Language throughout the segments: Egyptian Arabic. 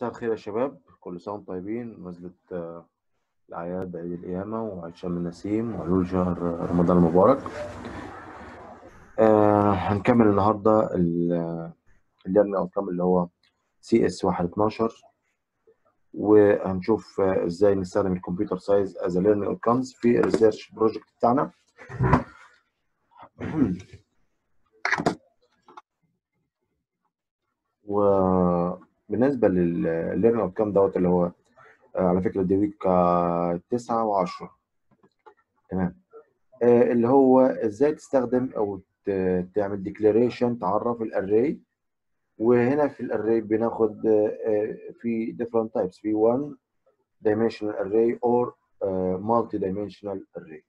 مساء الخير يا شباب كل سنة وانتم طيبين نزلت آه، الأعياد عيد القيامة وعيد شم النسيم وعلول شهر رمضان المبارك آه هنكمل النهاردة الليرنينج أوتكم اللي هو سي اس 112 وهنشوف آه، ازاي نستخدم الكمبيوتر ساينس از ليرنينج اوتكمز في الريسيرش بروجكت بتاعنا وبالنسبه للليرنينج اوتكم دوت اللي هو آه، على فكره دي ويك 9 و10 تمام آه، اللي هو ازاي تستخدم او ت- تعمل ديكلاريشن تعرف الاري وهنا في الاري بناخد آه، في different types في one dimensional array or آه، multi dimensional array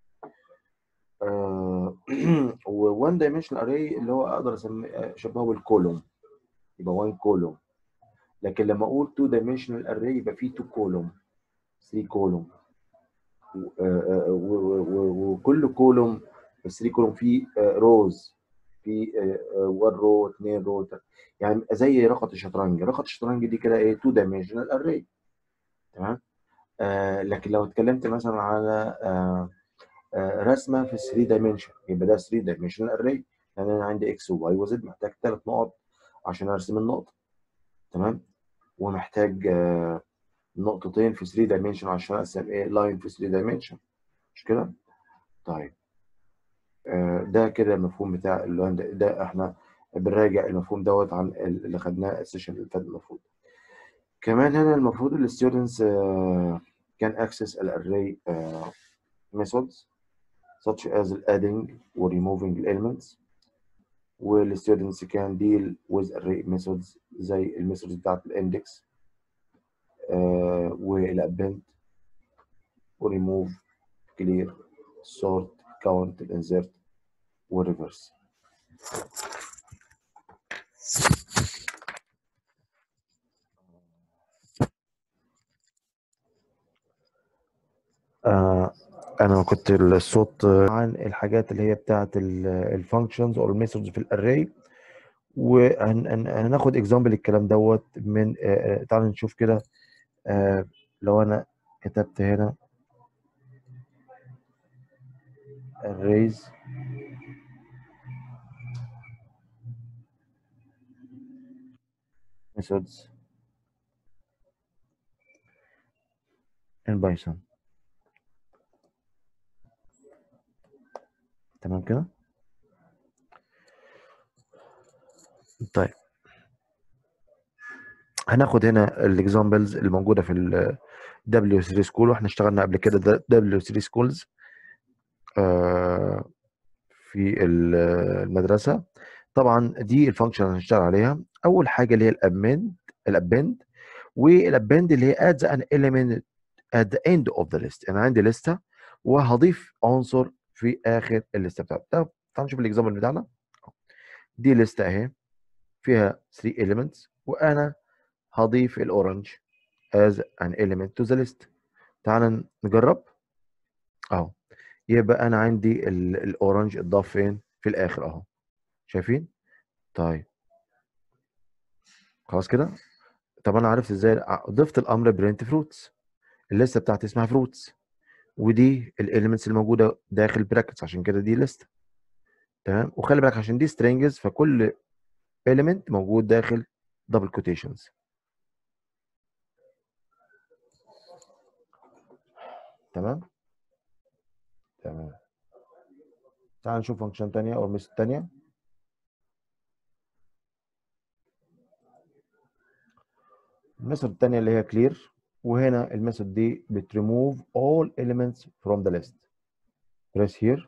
و one dimensional array اللي هو اقدر اسميه اشبهه بالكولوم يبقى one column لكن لما اقول two dimensional array يبقى فيه two column 3 column و- آه، آه، و- و- وكل كولوم في 3 كولوم فيه روز في 1 رو 2 رو يعني زي رقعه الشطرنج رقعه الشطرنج دي كده ايه 2 dimensional array تمام آه لكن لو اتكلمت مثلا على آه آه رسمه في 3 dimension يبقى ده 3 dimensional array لان انا عندي اكس وواي وزد محتاج ثلاث نقط عشان ارسم النقطه تمام ومحتاج آه نقطتين في 3 dimension عشان ارسم ايه لاين في 3 dimension مش كده طيب آه ده كده المفهوم بتاع اللي هو ده, ده احنا بنراجع المفهوم دوت عن اللي خدناه السيشن اللي فات المفروض كمان هنا المفروض الستودنتس can access الاري methods such as adding و removing elements والستودنتس can deal with array methods زي الميثودز بتاعت الاندكس والابند وريموف كلير sort count insert وريفرس آه انا كنت الصوت آه، عن الحاجات اللي هي بتاعت الفانكشنز او الميثودز في الاري وهناخد اكزامبل الكلام دوت من آه، آه، تعالوا نشوف كده آه، لو انا كتبت هنا arrays methods in Python تمام كده طيب هناخد هنا الاكزامبلز الموجوده في ال W3 سكول واحنا اشتغلنا قبل كده ده W3 سكولز في ال- المدرسه طبعا دي الفانكشن اللي هنشتغل عليها اول حاجه اللي هي الابند الابند والابند اللي هي adds an element at the end of the list انا عندي لسته وهضيف عنصر في اخر الليسته بتاعتي طب تعالوا نشوف الاكزامبل بتاعنا دي لسته اهي فيها 3 elements وانا هضيف الاورنج as an element to the list تعال نجرب اهو يبقى انا عندي ال- الاورنج اتضاف فين في الاخر اهو شايفين طيب خلاص كده طب انا عرفت ازاي ع- ضفت الامر برنت فروتس الليسته بتاعتي اسمها فروتس ودي الاليمنتس الموجوده داخل براكتس عشان كده دي ليست تمام وخلي بالك عشان دي سترينجز فكل element موجود داخل دبل كوتيشنز تمام تمام تعال نشوف فانكشن تانية او ميثود تانية الميثود التانية اللي هي clear وهنا الميثود دي بتريموف all elements from the list press here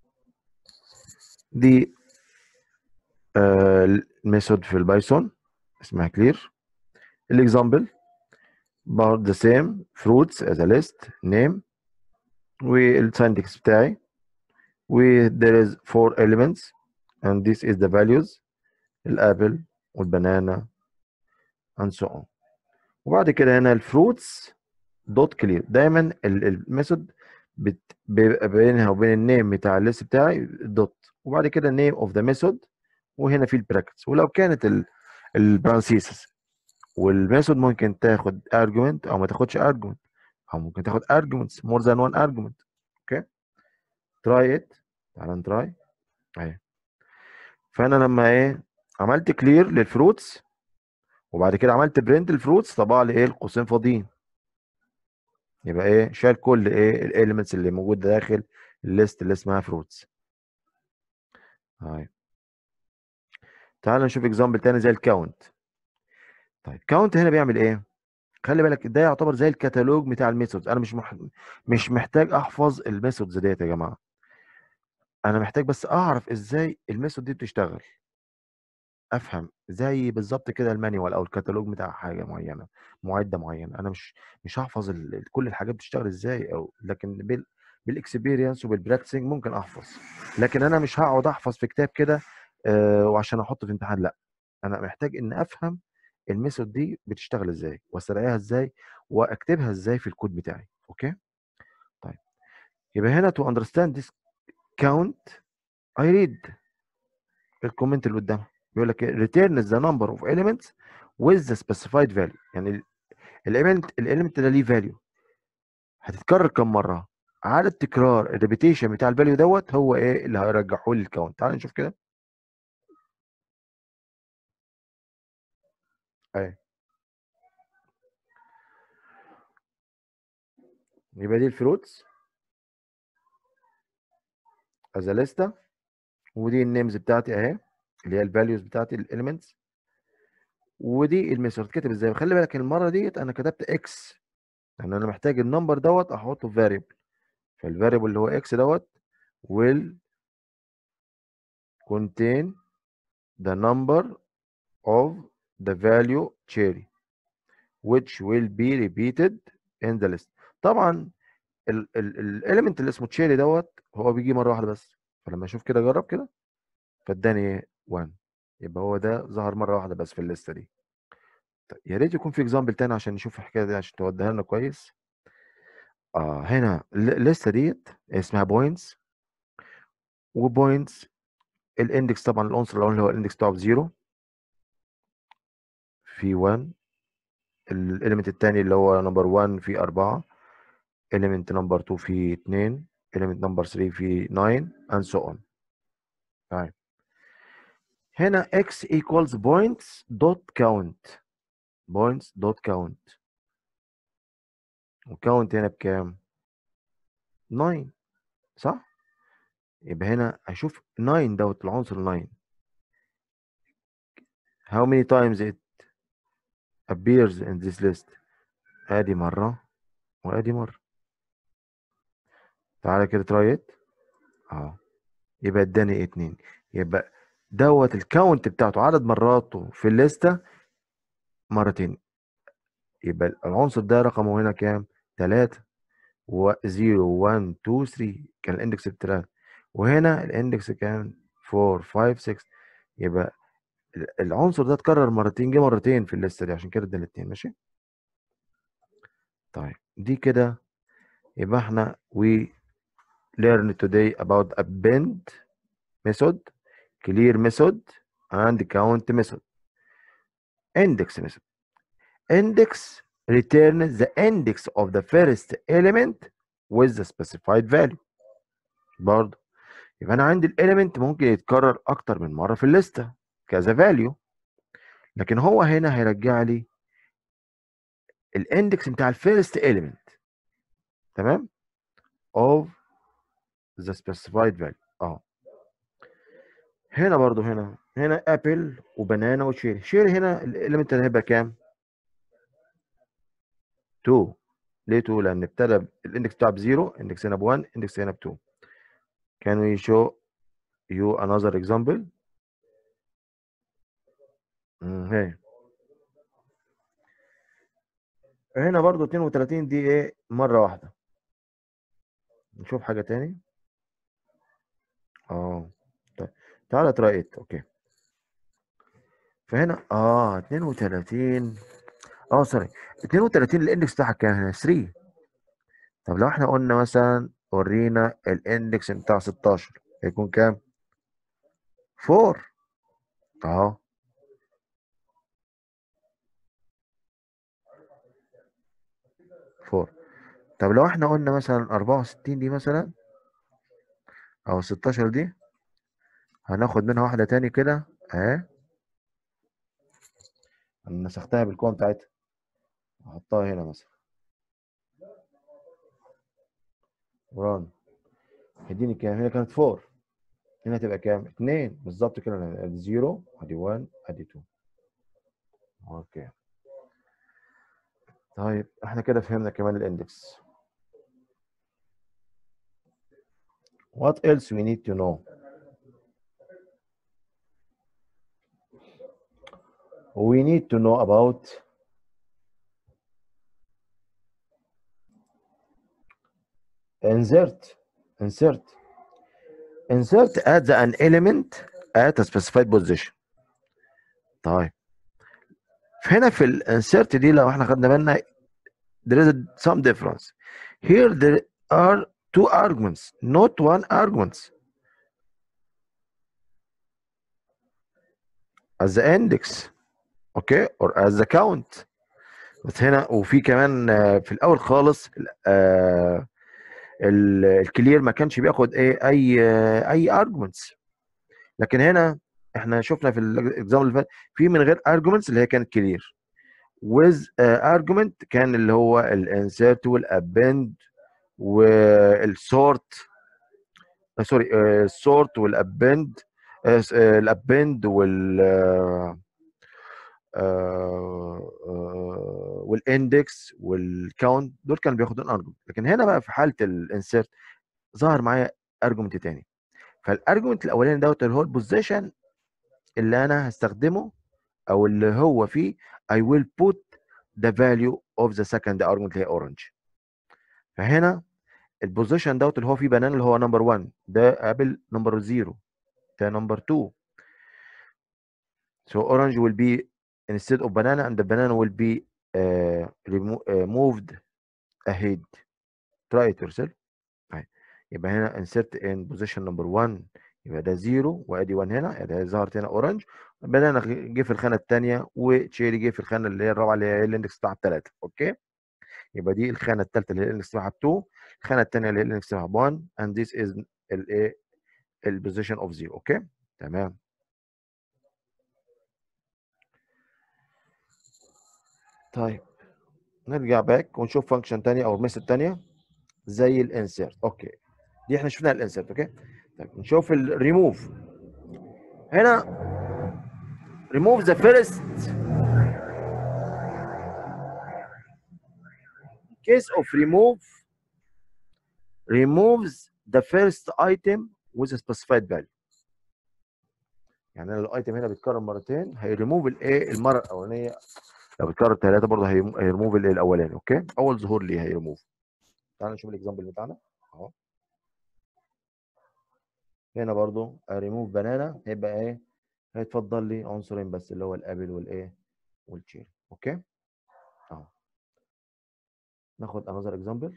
دي الميثود في البايثون اسمها clear الاكزامبل about the same fruits as a list name والساينتكس بتاعي و there is four elements and this is the values الابل والبنانا and so on وبعد كده هنا الفروتس دوت كلير دايما الميثود بيبقى بينها وبين النيم بتاع الليست بتاعي دوت وبعد كده نيم اوف ذا ميثود وهنا في البراكتس ولو كانت البرانسيسز والميثود ممكن تاخد argument او ما تاخدش argument او ممكن تاخد arguments more than one argument اوكي try it تعال نتراي اهي فانا لما ايه عملت كلير للفروتس وبعد كده عملت برنت الفروتس طبع لي ايه القوسين فاضيين يبقى ايه شال كل ايه الاليمنتس اللي موجوده داخل الليست اللي اسمها فروتس هاي تعال نشوف اكزامبل تاني زي الكاونت طيب كاونت هنا بيعمل ايه خلي بالك ده يعتبر زي الكتالوج بتاع الميثودز انا مش مح... مش محتاج احفظ الميثودز ديت يا جماعه انا محتاج بس اعرف ازاي الميثود دي بتشتغل افهم زي بالظبط كده المانيوال او الكتالوج بتاع حاجه معينه معده معينه انا مش مش هحفظ ال... كل الحاجات بتشتغل ازاي او لكن بال... بالاكسبيرينس وبالبراكتسنج ممكن احفظ لكن انا مش هقعد احفظ في كتاب كده آه وعشان احطه في امتحان لا انا محتاج ان افهم الميثود دي بتشتغل ازاي واستدعيها ازاي واكتبها ازاي في الكود بتاعي اوكي طيب يبقى هنا to understand this count I read الكومنت اللي قدامها بيقول لك return the number of elements with the specified value يعني الاليمنت الاليمنت ده ليه value هتتكرر كم مره عدد تكرار الريبيتيشن بتاع الفاليو دوت هو ايه اللي هيرجحه لي الكاونت تعال نشوف كده اهي يبقى دي الفروتس از ليستا ودي النيمز بتاعتي اهي اللي هي الفاليوز بتاعتي الاليمنتس ودي الميثود كتب ازاي خلي بالك المره ديت انا كتبت اكس لان انا محتاج النمبر دوت احطه في فاريبل فالفاريبل اللي هو اكس دوت will contain the number of the value cherry which will be repeated in the list طبعا الاليمنت اللي اسمه تشيري دوت هو بيجي مره واحده بس فلما اشوف كده اجرب كده فاداني 1 يبقى هو ده ظهر مره واحده بس في الليسته دي طيب يا ريت يكون في اكزامبل تاني عشان نشوف الحكايه دي عشان توديها لنا كويس اه هنا الليسته ديت اسمها بوينتس وبوينتس الاندكس طبعا العنصر الاول اللي هو الاندكس بتاعه بزيرو في 1 الاليمنت الثاني اللي هو نمبر 1 في 4 element number 2 في 2 element number 3 في 9 and so on طيب هنا x equals points dot count points dot count وكاونت هنا بكام 9 صح يبقى هنا اشوف 9 دوت العنصر 9 how many times it appears in this list ادي مره وادي مره تعالى كده تراي ات اه يبقى اداني اتنين يبقى دوت الكاونت بتاعته عدد مراته في الليسته مرتين يبقى العنصر ده رقمه هنا كام 3 و 0 1 2 3 كان الاندكس بتلاتة وهنا الاندكس كان 4 5 6 يبقى العنصر ده اتكرر مرتين جه مرتين في الليسته دي عشان كده اداني اتنين ماشي طيب دي كده يبقى احنا we learn today about append method clear method and count method index method index returns the index of the first element with the specified value برضه يبقى انا عندي الاليمنت ممكن يتكرر اكتر من مره في الليسته كذا فاليو لكن هو هنا هيرجع لي الاندكس بتاع الفيرست element تمام of the specified value اه هنا برضو هنا هنا ابل وبنانا وشيري شيري هنا الاليمنت اللي هيبقى كام 2 ليه 2 لان ابتدى الاندكس بتاعه بزيرو اندكس هنا ب 1 اندكس هنا ب 2 can we show you another example هي هنا برضو 32 دي ايه مره واحده نشوف حاجه تاني اه طيب تعالى تراي ات اوكي فهنا اه 32 اه سوري 32 الاندكس بتاعها كام هنا 3 طب لو احنا قلنا مثلا ورينا الاندكس بتاع 16 هيكون كام 4 اهو 4 طب لو احنا قلنا مثلا 64 دي مثلا او 16 دي هناخد منها واحده تاني كده اهي انا نسختها بالقوه بتاعتها احطها هنا مثلا وران هيديني كام هنا كانت 4 هنا هتبقى كام 2 بالظبط كده ادي 0 ادي 1 ادي 2 اوكي طيب احنا كده فهمنا كمان الاندكس what else we need to know we need to know about insert insert insert at an element at a specified position طيب هنا في الانسرت دي لو احنا خدنا بالنا there is some difference here there are two arguments not one argument as the index okay or as the count بس هنا وفي كمان في الاول خالص الكلير ما كانش بياخد ايه اي اي ارجمنتس لكن هنا احنا شفنا في الاكزامبل اللي فات في من غير ارجمنتس اللي هي كانت كلير with ارجمنت كان اللي هو الانسيرت والابند والسورت سوري السورت والابند الابند وال والاندكس والكاونت دول كانوا بياخدوا ارجمنت لكن هنا بقى في حاله الانسيرت ظهر معايا ارجمنت تاني فالارجمنت الاولاني دوت اللي هو البوزيشن اللي انا هستخدمه او اللي هو فيه I will put the value of the second argument اللي هي orange فهنا البوزيشن دوت اللي هو فيه بنان اللي هو نمبر 1 ده قابل نمبر 0 ده نمبر 2 so orange will be instead of banana and the banana will be uh, remo- uh, moved ahead try it yourself طيب يبقى هنا insert in position number 1 يبقى ده 0 وادي 1 هنا ده ظهرت هنا اورنج بنانا جه في الخانه الثانيه وتشيري جه في الخانه اللي هي الرابعه اللي هي الاندكس بتاعها 3 اوكي يبقى دي الخانه الثالثه اللي هي الاندكس بتاعها 2 الخانه الثانيه اللي هي الاندكس بتاعها 1 and this is الايه البوزيشن اوف 0 اوكي تمام طيب نرجع باك ونشوف فانكشن ثانيه او ميثود ثانيه زي الانسيرت اوكي دي احنا شفنا الانسيرت اوكي طيب نشوف الريموف هنا remove the first in case of remove removes the first item with a specified value يعني انا الايتم هنا بيتكرر مرتين هيريموف الايه المره الاولانيه لو بيتكرر ثلاثه برضه هيريموف الايه الاولاني اوكي اول ظهور ليه هيريموف تعالى نشوف الاكزامبل بتاعنا اهو هنا برضو ريموف بنانا هيبقى ايه هيتفضل لي عنصرين بس اللي هو الابل والايه والتشيري اوكي اهو ناخد انذر اكزامبل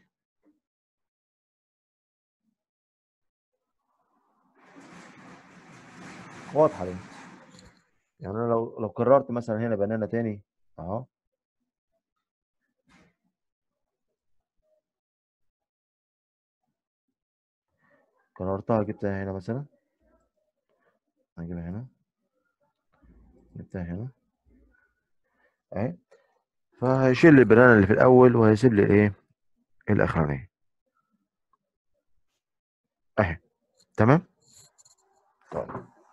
واضحه دي يعني انا لو لو كررت مثلا هنا بنانا تاني اهو كررتها جبتها هنا مثلا هجيبها هنا جبتها هنا اهي فهيشيل لي البنانه اللي في الاول وهيسيب لي ايه الاخرانيه اهي تمام طيب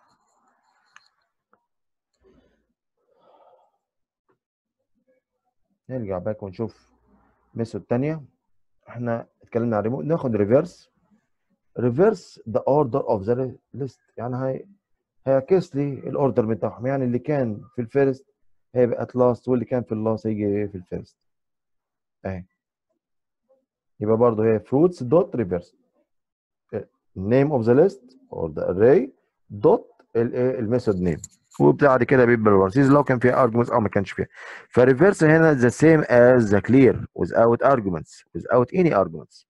نرجع باك ونشوف ميثود تانية احنا اتكلمنا عن ريموت ناخد ريفيرس ريفيرس ذا اوردر اوف ذا ليست يعني هي هيعكس لي الاوردر بتاعهم يعني اللي كان في الفيرست هيبقى ات لاست واللي كان في اللاست هيجي في الفيرست اهي يبقى برضه هي fruits دوت ريفيرس name of the list or the array دوت الميثود نيم وبعد كده بيبقى البارسيز لو كان فيها arguments او ما كانش فيها فريفيرس هنا the same as the clear without arguments without any arguments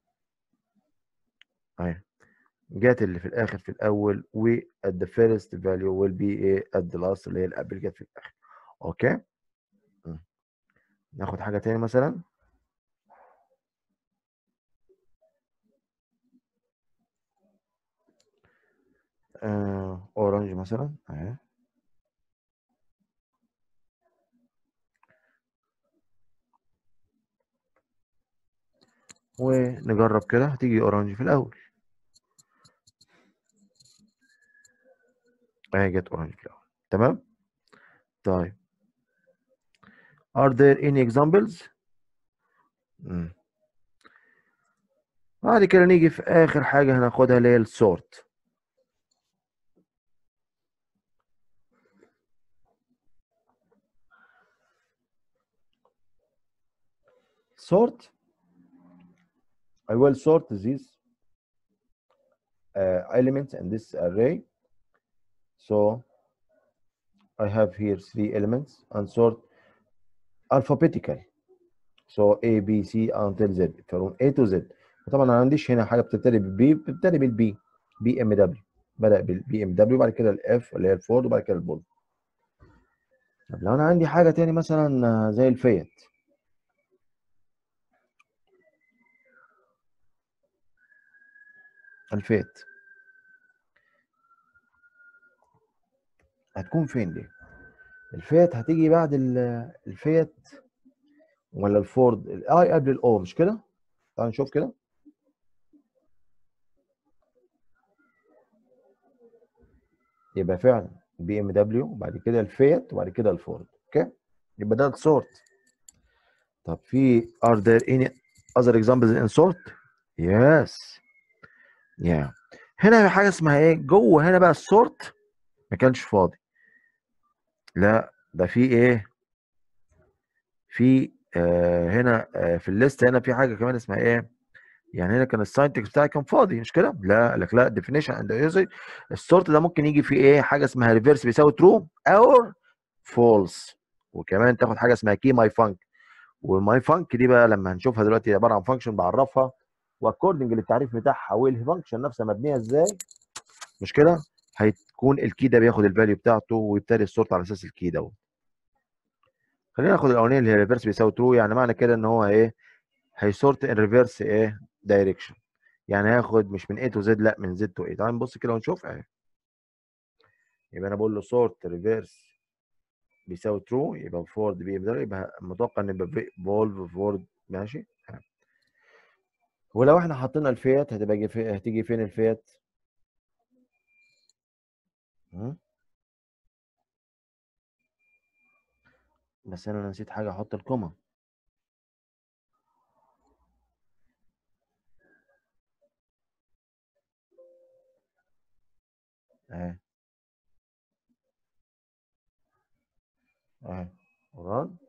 اهي جات اللي في الاخر في الاول و at the first value will be ايه at the last اللي هي الابل جت في الاخر اوكي م. ناخد حاجه تاني مثلا آه اورنج مثلا اهي ونجرب كده هتيجي اورنج في الاول اهي جت اورنج في الاول تمام طيب are there any examples مم. بعد كده نيجي في اخر حاجه هناخدها اللي هي السورت sort I will sort these uh, elements in this array so I have here three elements and sort alphabetical so A B C until Z from A to Z طبعا انا ما عنديش هنا حاجه بتبتدي بالبي بتبتدي بالبي بي ام دبليو بدا بالبي ام دبليو بعد كده الاف اللي هي الفورد وبعد كده البول طب لو انا عندي حاجه تاني مثلا زي الفيت الفيت هتكون فين دي الفيت هتيجي بعد الفيت ولا الفورد الاي قبل الاو مش كده تعال نشوف كده يبقى فعلا بي ام دبليو وبعد كده الفيت وبعد كده الفورد اوكي يبقى ده السورت طب في are there any other examples in sort yes yeah هنا في حاجه اسمها ايه جوه هنا بقى السورت ما كانش فاضي لا ده في ايه في آه هنا آه في الليست هنا في حاجه كمان اسمها ايه يعني هنا كان الساينتكس بتاعي كان فاضي مش كده لا قال لك لا ديفينيشن اند يوزج السورت ده ممكن يجي فيه ايه حاجه اسمها ريفرس بيساوي ترو او فولس وكمان تاخد حاجه اسمها كي ماي فانك والماي فانك دي بقى لما هنشوفها دلوقتي عباره عن فانكشن بعرفها واكوردنج للتعريف بتاعها والفانكشن نفسها مبنيه ازاي مش كده هيكون الكي ده بياخد الفاليو بتاعته ويبتدي السورت على اساس الكي دوت خلينا ناخد الاولانيه اللي هي ريفرس بيساوي ترو يعني معنى كده ان هو ايه هيسورت ان ريفرس ايه دايركشن يعني هياخد مش من A تو Z لا من Z تو A تعال نبص كده ونشوف اهي يبقى انا بقول له سورت ريفرس بيساوي ترو يبقى فورد بي ده يبقى متوقع ان يبقى فولف فورد ماشي ولو احنا حطينا الفيت هتبقى في... هتيجي فين الفيت بس انا نسيت حاجه احط الكوما اهي اهي وران